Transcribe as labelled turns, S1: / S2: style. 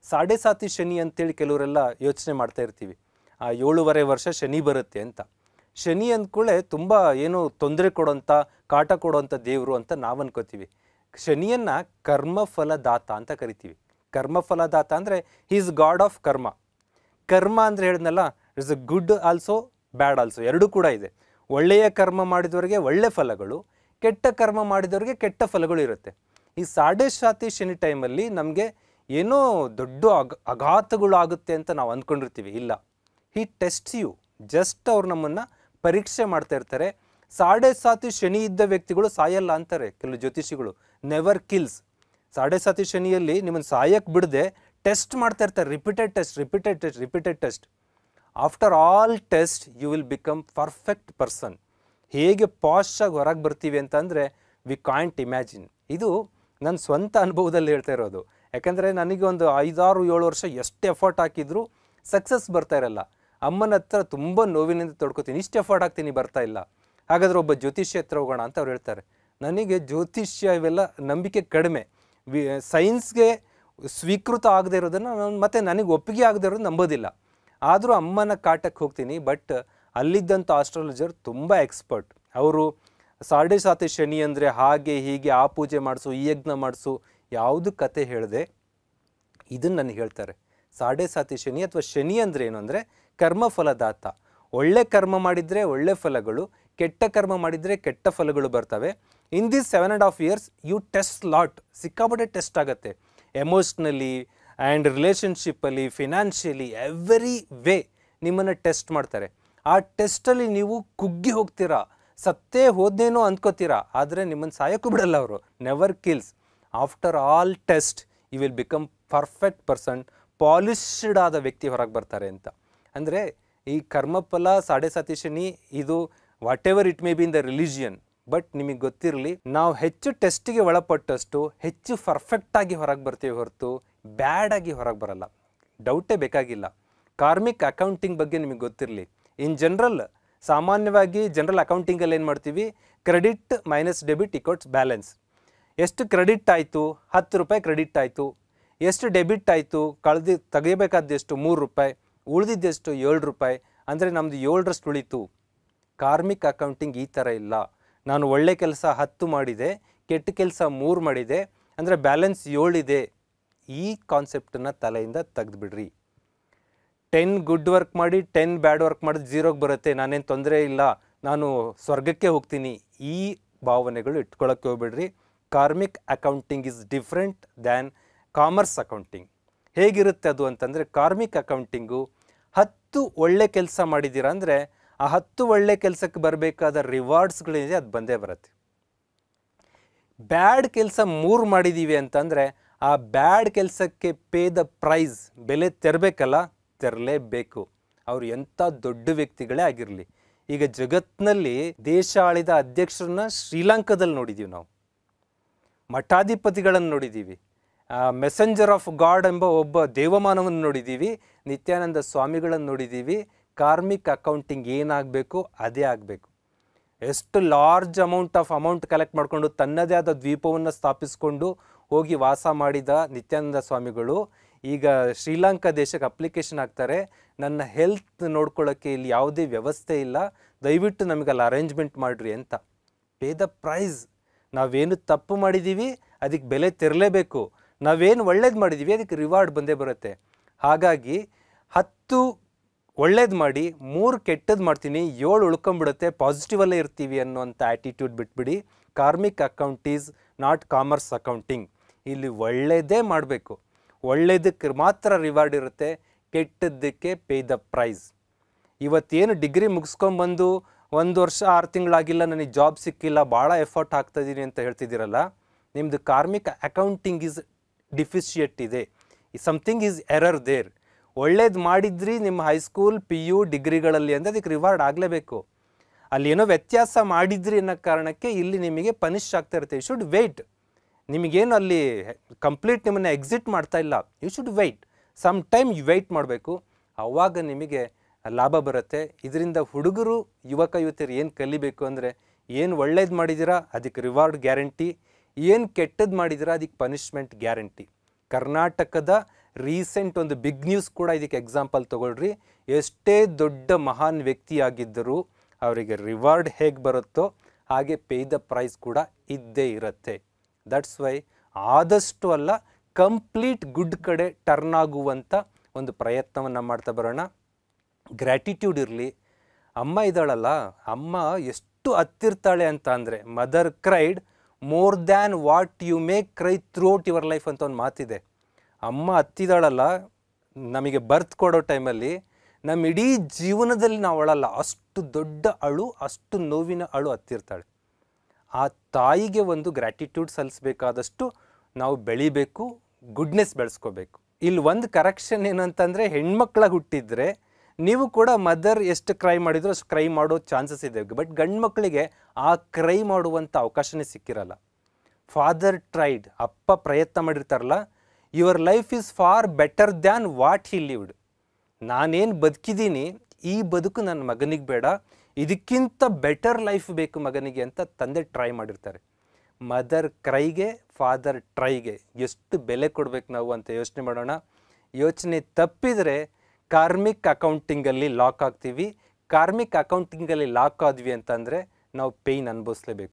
S1: ಸಾಡೆ ಸಾತಿ ಶನಿ ಅಂತೇಳಿ ಕೆಲವರೆಲ್ಲ ಯೋಚನೆ ಮಾಡ್ತಾ ಇರ್ತೀವಿ ಆ ಏಳುವರೆ ವರ್ಷ ಶನಿ ಬರುತ್ತೆ ಅಂತ ಶನಿ ಅಂದ್ಕೂಳೆ ತುಂಬ ಏನು ತೊಂದರೆ ಕೊಡೋಂಥ ಕಾಟ ಕೊಡೋಂಥ ದೇವರು ಅಂತ ನಾವು ಅನ್ಕೋತೀವಿ ಶನಿಯನ್ನು ಕರ್ಮಫಲದಾತ ಅಂತ ಕರಿತೀವಿ ಕರ್ಮಫಲದಾತ ಅಂದರೆ ಈಸ್ ಗಾಡ್ ಆಫ್ ಕರ್ಮ ಕರ್ಮ ಅಂದರೆ ಹೇಳಿದ್ನಲ್ಲ it's a good also bad also ಎರಡೂ ಕೂಡ ಇದೆ ಒಳ್ಳೆಯ ಕರ್ಮ ಮಾಡಿದವರಿಗೆ ಒಳ್ಳೆ ಫಲಗಳು ಕೆಟ್ಟ ಕರ್ಮ ಮಾಡಿದವರಿಗೆ ಕೆಟ್ಟ ಫಲಗಳು ಇರುತ್ತೆ ಈ ಸಾಡೆ ಶಾತಿ ಶನಿ ಟೈಮಲ್ಲಿ ನಮಗೆ ಏನೋ ದೊಡ್ಡ ಅಗ ಅಘಾತಗಳು ಆಗುತ್ತೆ ಅಂತ ನಾವು ಅಂದ್ಕೊಂಡಿರ್ತೀವಿ ಇಲ್ಲ ಹಿ ಟೆಸ್ಟ್ ಯು ಜಸ್ಟ್ ಅವ್ರು ನಮ್ಮನ್ನು ಪರೀಕ್ಷೆ ಮಾಡ್ತಾ ಇರ್ತಾರೆ ಸಾಡೆ ಸಾತಿ ಶನಿ ಇದ್ದ ವ್ಯಕ್ತಿಗಳು ಸಾಯಲ್ಲ ಅಂತಾರೆ ಕೆಲವು ಜ್ಯೋತಿಷಿಗಳು ನೆವರ್ ಕಿಲ್ಸ್ ಸಾಡೆ ಸಾತಿ ಶನಿಯಲ್ಲಿ ನಿಮ್ಮನ್ನು ಸಾಯಕ್ಕೆ ಬಿಡದೆ ಟೆಸ್ಟ್ ಮಾಡ್ತಾ ಇರ್ತಾರೆ repeated test repeated test repeated test after all test you will become perfect person ಹೇಗೆ ಪಾಶಾಗಿ ಹೊರಗೆ ಬರ್ತೀವಿ ಅಂತಂದರೆ ವಿ ಕಾಂಟ್ ಇಮ್ಯಾಜಿನ್ ಇದು ನನ್ನ ಸ್ವಂತ ಅನುಭವದಲ್ಲಿ ಹೇಳ್ತಾ ಇರೋದು ಯಾಕಂದರೆ ನನಗೆ ಒಂದು ಐದಾರು ಏಳು ವರ್ಷ ಎಷ್ಟು ಎಫರ್ಟ್ ಹಾಕಿದ್ರು ಸಕ್ಸಸ್ ಬರ್ತಾ ಇರಲ್ಲ ಅಮ್ಮನ ಹತ್ರ ತುಂಬ ನೋವಿನಿಂದ ತೊಡ್ಕೊತೀನಿ ಇಷ್ಟು ಎಫರ್ಟ್ ಹಾಕ್ತೀನಿ ಬರ್ತಾ ಇಲ್ಲ ಹಾಗಾದ್ರೆ ಒಬ್ಬ ಜ್ಯೋತಿಷ್ಯ ಹತ್ರ ಹೋಗೋಣ ಅಂತ ಅವ್ರು ಹೇಳ್ತಾರೆ ನನಗೆ ಜ್ಯೋತಿಷ್ಯ ಇವೆಲ್ಲ ನಂಬಿಕೆ ಕಡಿಮೆ ವಿ ಸೈನ್ಸ್ಗೆ ಸ್ವೀಕೃತ ಆಗದೆ ಇರೋದನ್ನು ನಾನು ಮತ್ತೆ ನನಗೆ ಒಪ್ಪಿಗೆ ಆಗದೆ ಇರೋದು ನಂಬೋದಿಲ್ಲ ಆದರೂ ಅಮ್ಮನ ಕಾಟಕ್ಕೆ ಹೋಗ್ತೀನಿ ಬಟ್ ಅಲ್ಲಿದ್ದಂಥ ಆಸ್ಟ್ರಾಲಜರ್ ತುಂಬ ಎಕ್ಸ್ಪರ್ಟ್ ಅವರು ಸಾಡೆ ಸಾತಿ ಶನಿ ಅಂದರೆ ಹಾಗೆ ಹೀಗೆ ಆ ಪೂಜೆ ಮಾಡಿಸು ಈ ಯಜ್ಞ ಮಾಡಿಸು ಯಾವುದು ಕತೆ ಹೇಳಿದೆ ಇದನ್ನು ನನಗೆ ಹೇಳ್ತಾರೆ ಸಾಡೆ ಸಾತಿ ಶನಿ ಅಥವಾ ಶನಿ ಅಂದರೆ ಏನು ಅಂದರೆ ಕರ್ಮಫಲದಾತ ಒಳ್ಳೆ ಕರ್ಮ ಮಾಡಿದರೆ ಒಳ್ಳೆ ಫಲಗಳು ಕೆಟ್ಟ ಕರ್ಮ ಮಾಡಿದರೆ ಕೆಟ್ಟ ಫಲಗಳು ಬರ್ತವೆ in this seven and half years you test lot ಸಿಕ್ಕಾಪಟ್ಟೆ ಟೆಸ್ಟ್ ಆಗುತ್ತೆ ಎಮೋಷ್ನಲಿ ಆ್ಯಂಡ್ ರಿಲೇಷನ್ಶಿಪ್ಪಲ್ಲಿ ಫಿನಾನ್ಷಿಯಲಿ ಎವ್ರಿ ವೇ ನಿಮ್ಮನ್ನು ಟೆಸ್ಟ್ ಮಾಡ್ತಾರೆ ಆ ಟೆಸ್ಟಲ್ಲಿ ನೀವು ಕುಗ್ಗಿ ಹೋಗ್ತೀರಾ ಸತ್ತೇ ಹೋದ್ನೇನೋ ಅಂದ್ಕೋತೀರಾ ಆದರೆ ನಿಮ್ಮನ್ನು ಸಾಯೋಕ್ಕೂ ಬಿಡಲ್ಲ ಅವರು never kills after all test you will become perfect person polished ಆದ ವ್ಯಕ್ತಿ ಹೊರಗೆ ಬರ್ತಾರೆ ಅಂತ ಅಂದರೆ ಈ ಕರ್ಮಫಲ ಸಾಡೆ ಸಾತಿ ಶನಿ ಇದು whatever it may be in the religion but ನಿಮಗೆ ಗೊತ್ತಿರಲಿ ನಾವು ಹೆಚ್ಚು ಟೆಸ್ಟಿಗೆ ಒಳಪಟ್ಟಷ್ಟು ಹೆಚ್ಚು ಪರ್ಫೆಕ್ಟಾಗಿ ಹೊರಗೆ ಬರ್ತೀವಿ ಹೊರತು ಬ್ಯಾಡ್ ಆಗಿ ಹೊರಗೆ ಬರಲ್ಲ ಡೌಟೇ ಬೇಕಾಗಿಲ್ಲ ಕಾರ್ಮಿಕ್ ಅಕೌಂಟಿಂಗ್ ಬಗ್ಗೆ ನಿಮಗೆ ಗೊತ್ತಿರಲಿ ಇನ್ ಜನರಲ್ ಸಾಮಾನ್ಯವಾಗಿ ಜನರಲ್ ಅಕೌಂಟಿಂಗಲ್ಲಿ ಏನು ಮಾಡ್ತೀವಿ credit minus debit equals balance ಎಷ್ಟು ಕ್ರೆಡಿಟ್ ಆಯಿತು ಹತ್ತು ರೂಪಾಯಿ ಕ್ರೆಡಿಟ್ ಆಯಿತು ಎಷ್ಟು ಡೆಬಿಟ್ ಆಯಿತು ಕಳೆದು ತೆಗಿಬೇಕಾದ್ದೆಷ್ಟು ಮೂರು ರೂಪಾಯಿ ಉಳಿದಿದ್ದೆಷ್ಟು ಏಳು ರೂಪಾಯಿ ಅಂದರೆ ನಮ್ಮದು ಏಳರಷ್ಟು ಉಳಿತು ಕಾರ್ಮಿಕ್ ಅಕೌಂಟಿಂಗ್ ಈ ಥರ ಇಲ್ಲ ನಾನು ಒಳ್ಳೆ ಕೆಲಸ ಹತ್ತು ಮಾಡಿದೆ ಕೆಟ್ಟ ಕೆಲಸ ಮೂರು ಮಾಡಿದೆ ಅಂದರೆ ಬ್ಯಾಲೆನ್ಸ್ ಏಳಿದೆ ಈ ಕಾನ್ಸೆಪ್ಟನ್ನು ತಲೆಯಿಂದ ತೆಗೆದುಬಿಡ್ರಿ ಟೆನ್ ಗುಡ್ ವರ್ಕ್ ಮಾಡಿ ಟೆನ್ ಬ್ಯಾಡ್ ವರ್ಕ್ ಮಾಡಿದ್ರೆ ಜೀರೋಗೆ ಬರುತ್ತೆ ನಾನೇನು ತೊಂದರೆ ಇಲ್ಲ ನಾನು ಸ್ವರ್ಗಕ್ಕೆ ಹೋಗ್ತೀನಿ ಈ ಭಾವನೆಗಳು ಇಟ್ಕೊಳ್ಳೋಕ್ಕೆ ಹೋಗ್ಬೇಡ್ರಿ karmic accounting is different than commerce accounting ಹೇಗಿರುತ್ತೆ ಅದು ಅಂತಂದರೆ ಕಾರ್ಮಿಕ್ ಅಕೌಂಟಿಂಗು ಹತ್ತು ಒಳ್ಳೆ ಕೆಲಸ ಮಾಡಿದ್ದೀರಾ ಅಂದರೆ ಆ ಹತ್ತು ಒಳ್ಳೆ ಕೆಲಸಕ್ಕೆ ಬರಬೇಕಾದ ರಿವಾರ್ಡ್ಸ್ಗಳಿದೆ ಅದು ಬಂದೇ ಬರುತ್ತೆ ಬ್ಯಾಡ್ ಕೆಲಸ ಮೂರು ಮಾಡಿದ್ದೀವಿ ಅಂತಂದರೆ ಆ ಬ್ಯಾಡ್ ಕೆಲಸಕ್ಕೆ ಪೇ ದ ಪ್ರೈಸ್ ಬೆಲೆ ತೆರಬೇಕಲ್ಲ ತೆರಲೇಬೇಕು ಅವ್ರು ಎಂಥ ದೊಡ್ಡ ವ್ಯಕ್ತಿಗಳೇ ಆಗಿರಲಿ ಈಗ ಜಗತ್ನಲ್ಲಿ ದೇಶ ಆಳಿದ ಅಧ್ಯಕ್ಷರನ್ನ ಶ್ರೀಲಂಕಾದಲ್ಲಿ ನೋಡಿದ್ದೀವಿ ನಾವು ಮಠಾಧಿಪತಿಗಳನ್ನು ನೋಡಿದ್ದೀವಿ ಮೆಸೆಂಜರ್ ಆಫ್ ಗಾಡ್ ಎಂಬ ಒಬ್ಬ ದೇವಮಾನವನ್ನು ನೋಡಿದ್ದೀವಿ ನಿತ್ಯಾನಂದ ಸ್ವಾಮಿಗಳನ್ನು ನೋಡಿದ್ದೀವಿ ಕಾರ್ಮಿಕ್ ಅಕೌಂಟಿಂಗ್ ಏನಾಗಬೇಕು ಅದೇ ಆಗಬೇಕು ಎಷ್ಟು large amount of amount collect ಮಾಡಿಕೊಂಡು ತನ್ನದೇ ಆದ ದ್ವೀಪವನ್ನು ಸ್ಥಾಪಿಸಿಕೊಂಡು ಹೋಗಿ ವಾಸ ಮಾಡಿದ ನಿತ್ಯಾನಂದ ಸ್ವಾಮಿಗಳು ಈಗ ಶ್ರೀಲಂಕಾ ದೇಶಕ್ಕೆ ಅಪ್ಲಿಕೇಶನ್ ಹಾಕ್ತಾರೆ ನನ್ನ ಹೆಲ್ತ್ ನೋಡ್ಕೊಳ್ಳೋಕ್ಕೆ ಇಲ್ಲಿ ಯಾವುದೇ ವ್ಯವಸ್ಥೆ ಇಲ್ಲ ದಯವಿಟ್ಟು ನಮಗಲ್ಲಿ ಅರೇಂಜ್ಮೆಂಟ್ ಮಾಡಿರಿ ಅಂತ ಪೇ ದ ಪ್ರೈಸ್ ನಾವೇನು ತಪ್ಪು ಮಾಡಿದ್ದೀವಿ ಅದಕ್ಕೆ ಬೆಲೆ ತೆರಲೇಬೇಕು ನಾವೇನು ಒಳ್ಳೇದು ಮಾಡಿದ್ದೀವಿ ಅದಕ್ಕೆ ರಿವಾರ್ಡ್ ಬಂದೇ ಬರುತ್ತೆ ಹಾಗಾಗಿ ಹತ್ತು ಒಳ್ಳೇದು ಮಾಡಿ ಮೂರು ಕೆಟ್ಟದ್ದು ಮಾಡ್ತೀನಿ ಏಳು ಉಳ್ಕೊಂಬಿಡುತ್ತೆ ಪಾಸಿಟಿವಲ್ಲೇ ಇರ್ತೀವಿ ಅನ್ನೋಂಥ ಆ್ಯಟಿಟ್ಯೂಡ್ ಬಿಟ್ಬಿಡಿ karmic account is not commerce accounting ಇಲ್ಲಿ ಒಳ್ಳೆಯದೇ ಮಾಡಬೇಕು ಒಳ್ಳೆಯದಕ್ಕೆ ಮಾತ್ರ ರಿವಾರ್ಡ್ ಇರುತ್ತೆ ಕೆಟ್ಟದ್ದಕ್ಕೆ ಪೇ ದ ಪ್ರೈಸ್ ಇವತ್ತೇನು ಡಿಗ್ರಿ ಮುಗಿಸ್ಕೊಂಬಂದು ಒಂದು ವರ್ಷ ಆರು ತಿಂಗಳಾಗಿಲ್ಲ ನನಗೆ ಜಾಬ್ ಸಿಕ್ಕಿಲ್ಲ ಭಾಳ ಎಫರ್ಟ್ ಹಾಕ್ತಾಯಿದ್ದೀನಿ ಅಂತ ಹೇಳ್ತಿದ್ದೀರಲ್ಲ ನಿಮ್ಮದು ಕಾರ್ಮಿಕ್ ಅಕೌಂಟಿಂಗ್ ಈಸ್ ಡಿಫಿಷಿಯಟ್ ಇದೆ ಸಮಥಿಂಗ್ ಈಸ್ ಎರರ್ ದೇರ್ ಒಳ್ಳೇದು ಮಾಡಿದ್ರಿ ನಿಮ್ಮ ಹೈಸ್ಕೂಲ್ ಪಿ ಯು ಡಿಗ್ರಿಗಳಲ್ಲಿ ಅಂದರೆ ಅದಕ್ಕೆ ರಿವಾರ್ಡ್ ಆಗಲೇಬೇಕು ಅಲ್ಲಿ ಏನೋ ವ್ಯತ್ಯಾಸ ಮಾಡಿದ್ರಿ ಅನ್ನೋ ಕಾರಣಕ್ಕೆ ಇಲ್ಲಿ ನಿಮಗೆ ಪನಿಷ್ ಆಗ್ತಾ ಇರುತ್ತೆ ಯು ಶುಡ್ ವೆಯ್ಟ್ ನಿಮಗೇನು ಅಲ್ಲಿ ಕಂಪ್ಲೀಟ್ ನಿಮ್ಮನ್ನು ಎಕ್ಸಿಟ್ ಮಾಡ್ತಾ ಇಲ್ಲ you should wait some time wait ಮಾಡಬೇಕು ಆವಾಗ ನಿಮಗೆ ಲಾಭ ಬರುತ್ತೆ ಇದರಿಂದ ಹುಡುಗರು ಯುವಕ ಯುವತಿಯರು ಏನು ಕಲಿಬೇಕು ಅಂದರೆ ಏನು ಒಳ್ಳೇದು ಮಾಡಿದ್ದೀರಾ ಅದಕ್ಕೆ ರಿವಾರ್ಡ್ ಗ್ಯಾರಂಟಿ ಏನು ಕೆಟ್ಟದ್ದು ಮಾಡಿದ್ದೀರಾ ಅದಕ್ಕೆ ಪನಿಷ್ಮೆಂಟ್ ಗ್ಯಾರಂಟಿ ಕರ್ನಾಟಕದ ರೀಸೆಂಟ್ ಒಂದು ಬಿಗ್ ನ್ಯೂಸ್ ಕೂಡ ಇದಕ್ಕೆ ಎಕ್ಸಾಂಪಲ್ ತಗೊಳ್ರಿ ಎಷ್ಟೇ ದೊಡ್ಡ ಮಹಾನ್ ವ್ಯಕ್ತಿಯಾಗಿದ್ದರೂ ಅವರಿಗೆ ರಿವಾರ್ಡ್ ಹೇಗೆ ಬರುತ್ತೋ ಹಾಗೆ ಪೇ ದ ಪ್ರೈಸ್ ಕೂಡ ಇದ್ದೇ ಇರುತ್ತೆ ದಟ್ಸ್ ವೈ ಆದಷ್ಟು ಅಲ್ಲ ಕಂಪ್ಲೀಟ್ ಗುಡ್ ಕಡೆ ಟರ್ನ್ ಆಗುವಂಥ ಒಂದು ಪ್ರಯತ್ನವನ್ನು ಮಾಡ್ತಾ ಬರೋಣ ಗ್ರ್ಯಾಟಿಟ್ಯೂಡ್ ಇರಲಿ ಅಮ್ಮ ಇದ್ದಾಳಲ್ಲ ಅಮ್ಮ ಎಷ್ಟು ಹತ್ತಿರ್ತಾಳೆ ಅಂತ ಅಂದರೆ mother cried more than what you make cry throughout your life ಅಂತ ಒಂದು ಮಾತಿದೆ ಅಮ್ಮ ಹತ್ತಿದಾಳಲ್ಲ ನಮಗೆ ಬರ್ತ್ ಕೊಡೋ ಟೈಮಲ್ಲಿ ನಮ್ಮ ಇಡೀ ಜೀವನದಲ್ಲಿ ನಾವು ಅಳಲ್ಲ ಅಷ್ಟು ದೊಡ್ಡ ಅಳು ಅಷ್ಟು ನೋವಿನ ಅಳು ಹತ್ತಿರ್ತಾಳೆ ಆ ತಾಯಿಗೆ ಒಂದು ಗ್ರ್ಯಾಟಿಟ್ಯೂಡ್ ಸಲ್ಲಿಸಬೇಕಾದಷ್ಟು ನಾವು ಬೆಳಿಬೇಕು ಗುಡ್ನೆಸ್ ಬೆಳೆಸ್ಕೋಬೇಕು ಇಲ್ಲಿ ಒಂದು ಕರೆಕ್ಷನ್ ಏನಂತಂದರೆ ಹೆಣ್ಮಕ್ಳಾಗಿ ಹುಟ್ಟಿದ್ರೆ ನೀವು ಕೂಡ ಮದರ್ ಎಷ್ಟು ಕ್ರೈ ಮಾಡಿದ್ರು ಅಷ್ಟು ಕ್ರೈ ಮಾಡೋ ಚಾನ್ಸಸ್ ಇದೆ ಬಟ್ ಗಂಡು ಮಕ್ಕಳಿಗೆ ಆ ಕ್ರೈ ಮಾಡುವಂಥ ಅವಕಾಶನೇ ಸಿಕ್ಕಿರಲ್ಲ ಫಾದರ್ ಟ್ರೈಡ್ ಅಪ್ಪ ಪ್ರಯತ್ನ ಮಾಡಿರ್ತಾರಲ್ಲ your life is far better than what he lived ನಾನೇನು ಬದುಕಿದ್ದೀನಿ ಈ ಬದುಕು ನನ್ನ ಮಗನಿಗೆ ಬೇಡ ಇದಕ್ಕಿಂತ ಬೆಟರ್ ಲೈಫ್ ಬೇಕು ಮಗನಿಗೆ ಅಂತ ತಂದೆ ಟ್ರೈ ಮಾಡಿರ್ತಾರೆ ಮದರ್ ಕ್ರೈಗೆ ಫಾದರ್ ಟ್ರೈಗೆ ಎಷ್ಟು ಬೆಲೆ ಕೊಡ್ಬೇಕು ನಾವು ಅಂತ ಯೋಚನೆ ಮಾಡೋಣ ಯೋಚನೆ ತಪ್ಪಿದರೆ ಕಾರ್ಮಿಕ್ ಅಕೌಂಟಿಂಗಲ್ಲಿ ಲಾಕ್ ಆಗ್ತೀವಿ ಕಾರ್ಮಿಕ್ ಅಕೌಂಟಿಂಗಲ್ಲಿ ಲಾಕ್ ಆದ್ವಿ ಅಂತಂದರೆ ನಾವು ಪೇಯ್ನ್ ಅನುಭವಿಸ್ಲೇಬೇಕು